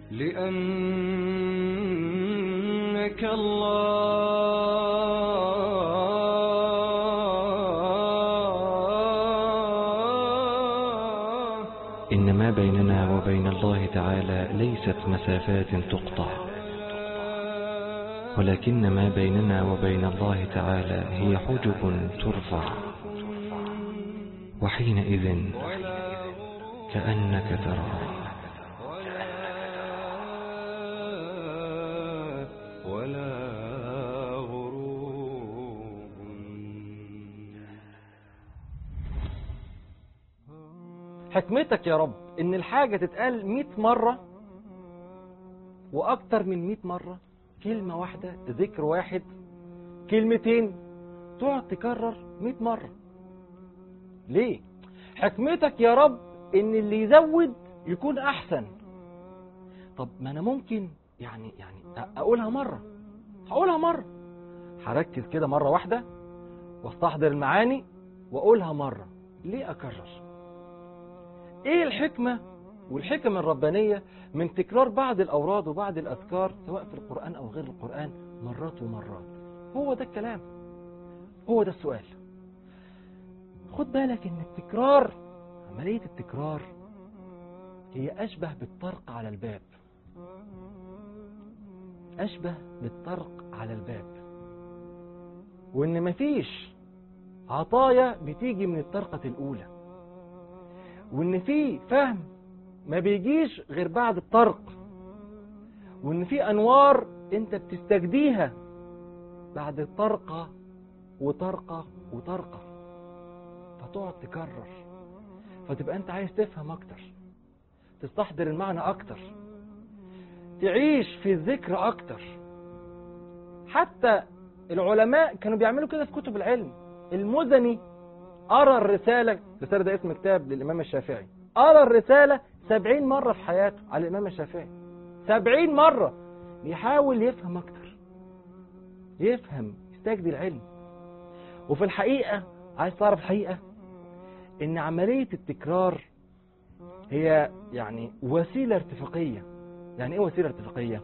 لأنك الله إن ما بيننا وبين الله تعالى ليست مسافات تقطع ولكن ما بيننا وبين الله تعالى هي حجب ترفع وحينئذ كأنك تراه ولا غروب حكمتك يا رب ان الحاجة تتقال 100 مرة واكتر من 100 مرة كلمة واحدة ذكر واحد كلمتين تقعد تكرر 100 مرة ليه حكمتك يا رب ان اللي يزود يكون احسن طب ما انا ممكن يعني يعني أ- اقولها مرة هقولها مرة هركز كده مرة واحدة واستحضر المعاني واقولها مرة ليه اكرر ايه الحكمة والحكم الربانية من تكرار بعض الأوراد وبعض الأذكار سواء في القرآن أو غير القرآن مرات ومرات هو ده الكلام هو ده السؤال خد بالك ان التكرار عملية التكرار هي أشبه بالطرق على الباب أشبه بالطرق على الباب وإن مفيش عطايا بتيجي من الطرقة الأولى وإن في فهم ما بيجيش غير بعد الطرق وإن في أنوار أنت بتستجديها بعد طرقة وطرقة وطرقة فتقعد تكرر فتبقى أنت عايز تفهم أكتر تستحضر المعنى أكتر تعيش في الذكر أكتر حتى العلماء كانوا بيعملوا كده في كتب العلم المزني قرا الرسالة الرسالة ده اسم كتاب للإمام الشافعي قرا الرسالة سبعين مرة في حياته على الإمام الشافعي سبعين مرة يحاول يفهم أكتر يفهم يستجدي العلم وفي الحقيقة عايز تعرف الحقيقة إن عملية التكرار هي يعني وسيلة ارتفاقية يعني إيه وسيلة ارتفاقية؟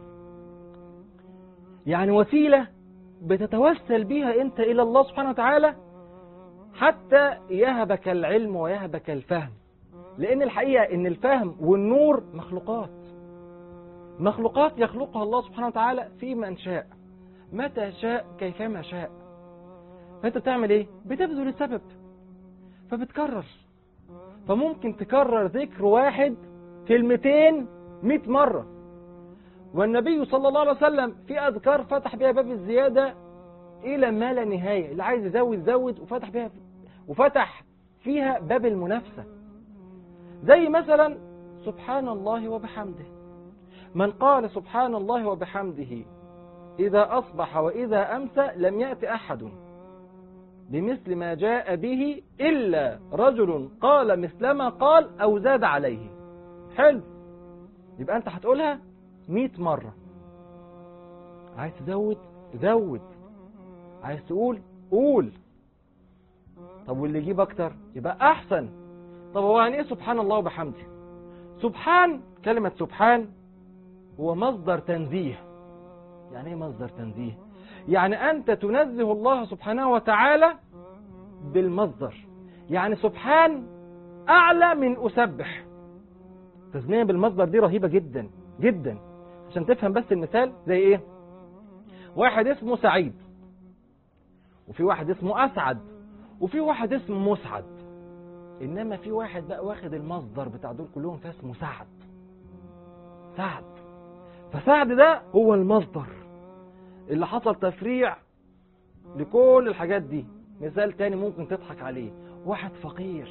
يعني وسيلة بتتوسل بيها أنت إلى الله سبحانه وتعالى حتى يهبك العلم ويهبك الفهم لأن الحقيقة إن الفهم والنور مخلوقات مخلوقات يخلقها الله سبحانه وتعالى في من شاء متى شاء كيفما شاء فأنت بتعمل إيه؟ بتبذل السبب فبتكرر فممكن تكرر ذكر واحد كلمتين مئة مرة والنبي صلى الله عليه وسلم في أذكار فتح بها باب الزيادة إلى ما لا نهاية اللي عايز يزود زود وفتح بها وفتح فيها باب المنافسة زي مثلا سبحان الله وبحمده من قال سبحان الله وبحمده إذا أصبح وإذا أمسى لم يأت أحد بمثل ما جاء به إلا رجل قال مثلما قال أو زاد عليه حلو يبقى أنت هتقولها مئة مرة عايز تزود زود عايز تقول قول طب واللي يجيب أكتر يبقى أحسن طب هو يعني إيه سبحان الله وبحمده سبحان كلمة سبحان هو مصدر تنزيه يعني ايه مصدر تنزيه يعني أنت تنزه الله سبحانه وتعالى بالمصدر يعني سبحان أعلى من أسبح تسمية بالمصدر دي رهيبة جدا جدا عشان تفهم بس المثال زي ايه واحد اسمه سعيد وفي واحد اسمه أسعد وفي واحد اسمه مسعد إنما في واحد بقى واخد المصدر بتاع دول كلهم فاسمه سعد سعد فسعد ده هو المصدر اللي حصل تفريع لكل الحاجات دي مثال تاني ممكن تضحك عليه واحد فقير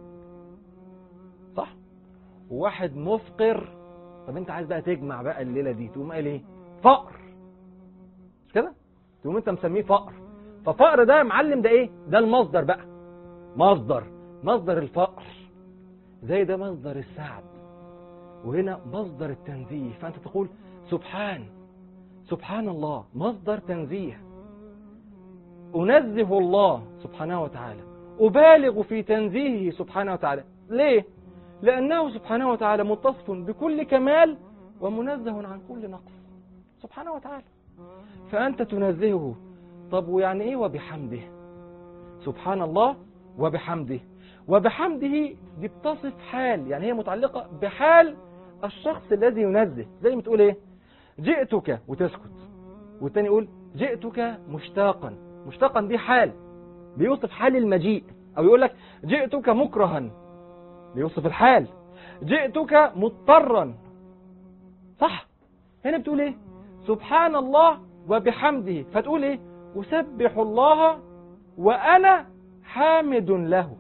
صح وواحد مفقر طب انت عايز بقى تجمع بقى الليلة دي تقوم قال ايه فقر مش كده تقوم انت مسميه فقر ففقر ده يا معلم ده ايه ده المصدر بقى مصدر مصدر الفقر زي ده مصدر السعد وهنا مصدر التنزيه فانت تقول سبحان سبحان الله مصدر تنزيه أنزه الله سبحانه وتعالى أبالغ في تنزيهه سبحانه وتعالى ليه؟ لأنه سبحانه وتعالى متصف بكل كمال ومنزه عن كل نقص سبحانه وتعالى فأنت تنزهه طب ويعني إيه وبحمده سبحان الله وبحمده وبحمده دي بتصف حال يعني هي متعلقة بحال الشخص الذي ينزه زي ما تقول إيه جئتك وتسكت والتاني يقول جئتك مشتاقا مشتاقا دي حال بيوصف حال المجيء أو يقول لك جئتك مكرها بيوصف الحال جئتك مضطرا صح هنا بتقول ايه سبحان الله وبحمده فتقول ايه أسبح الله وأنا حامد له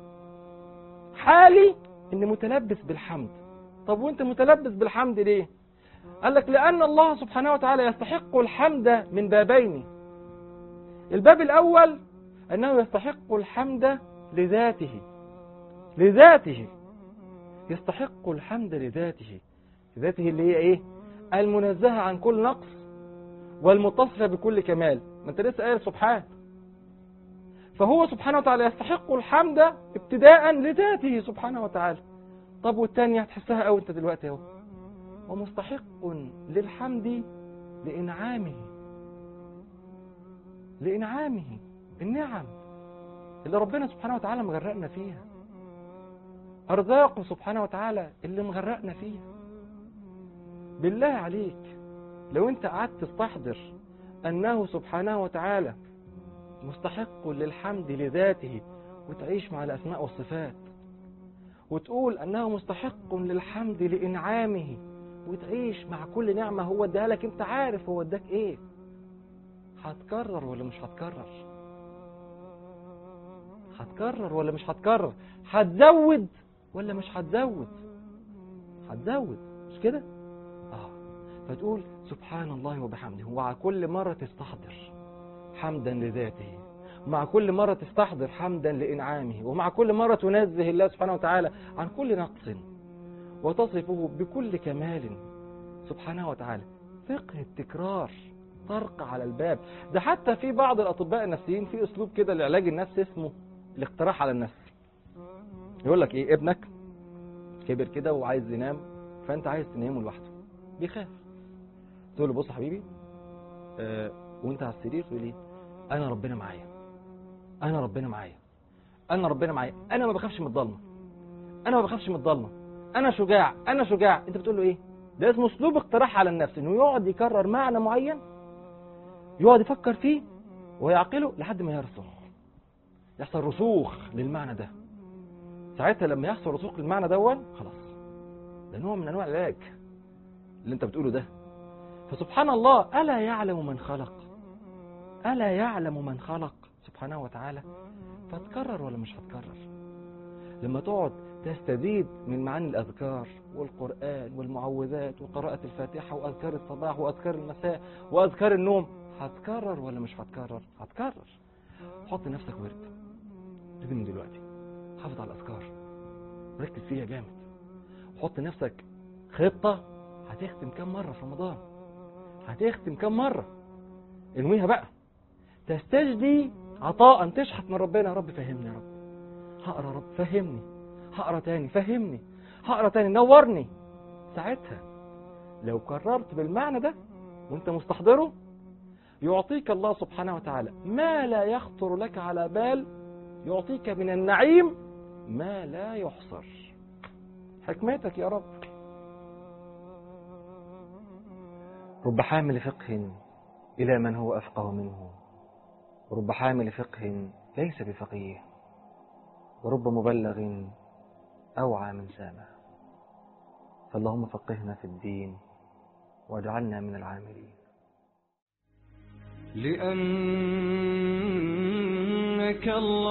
حالي إني متلبس بالحمد طب وانت متلبس بالحمد ليه قال لك لأن الله سبحانه وتعالى يستحق الحمد من بابين الباب الأول أنه يستحق الحمد لذاته لذاته يستحق الحمد لذاته ذاته اللي هي ايه المنزهة عن كل نقص والمتصفة بكل كمال ما انت لسه قايل سبحان فهو سبحانه وتعالى يستحق الحمد ابتداء لذاته سبحانه وتعالى طب والتانية هتحسها قوي انت دلوقتي اهو ومستحق للحمد لإنعامه لإنعامه النعم اللي ربنا سبحانه وتعالى مغرقنا فيها أرزاقه سبحانه وتعالى اللي مغرقنا فيها بالله عليك لو انت قعدت تستحضر أنه سبحانه وتعالى مستحق للحمد لذاته وتعيش مع الأسماء والصفات وتقول أنه مستحق للحمد لإنعامه وتعيش مع كل نعمة هو اداها لك انت عارف هو اداك ايه هتكرر ولا مش هتكرر هتكرر ولا مش هتكرر هتزود ولا مش هتزود هتزود مش كده اه فتقول سبحان الله وبحمده ومع كل مرة تستحضر حمدا لذاته ومع كل مرة تستحضر حمدا لإنعامه ومع كل مرة تنزه الله سبحانه وتعالى عن كل نقص وتصفه بكل كمال سبحانه وتعالى فقه التكرار طرق على الباب ده حتى في بعض الأطباء النفسيين في أسلوب كده لعلاج النفس اسمه الاقتراح على النفس يقول لك ايه ابنك كبر كده وعايز ينام فانت عايز تنامه لوحده بيخاف تقول له بص يا حبيبي آه وانت على السرير تقول ايه انا ربنا معايا انا ربنا معايا انا ربنا معايا انا ما بخافش من الضلمه انا ما بخافش من الضلمه انا شجاع انا شجاع انت بتقول له ايه ده اسمه اسلوب اقتراح على النفس انه يقعد يكرر معنى معين يقعد يفكر فيه ويعقله لحد ما يرسخ يحصل رسوخ للمعنى ده ساعتها لما يحصل رسوخ للمعنى دون خلاص ده نوع من انواع العلاج اللي انت بتقوله ده فسبحان الله الا يعلم من خلق الا يعلم من خلق سبحانه وتعالى فتكرر ولا مش هتكرر لما تقعد تستزيد من معاني الأذكار والقرآن والمعوذات وقراءة الفاتحة وأذكار الصباح وأذكار المساء وأذكار النوم هتكرر ولا مش هتكرر هتكرر حط نفسك ورد ابتدي من دلوقتي حافظ على الأذكار ركز فيها جامد حط نفسك خطة هتختم كم مرة في رمضان هتختم كم مرة انويها بقى تستجدي عطاء تشحت من ربنا يا رب فهمني يا رب هقرا رب فهمني هقرا تاني فهمني هقرا تاني نورني ساعتها لو قررت بالمعنى ده وانت مستحضره يعطيك الله سبحانه وتعالى ما لا يخطر لك على بال يعطيك من النعيم ما لا يحصر حكمتك يا رب رب حامل فقه إلى من هو أفقه منه ورب حامل فقه ليس بفقيه ورب مبلغ أوعى من سامع فاللهم فقهنا في الدين واجعلنا من العاملين لأنك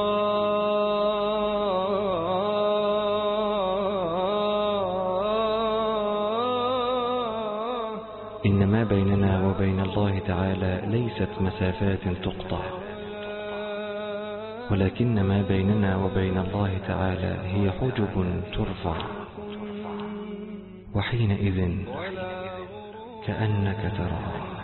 الله إن ما بيننا وبين الله تعالى ليست مسافات تقطع ولكن ما بيننا وبين الله تعالى هي حجب ترفع وحينئذ كأنك تراه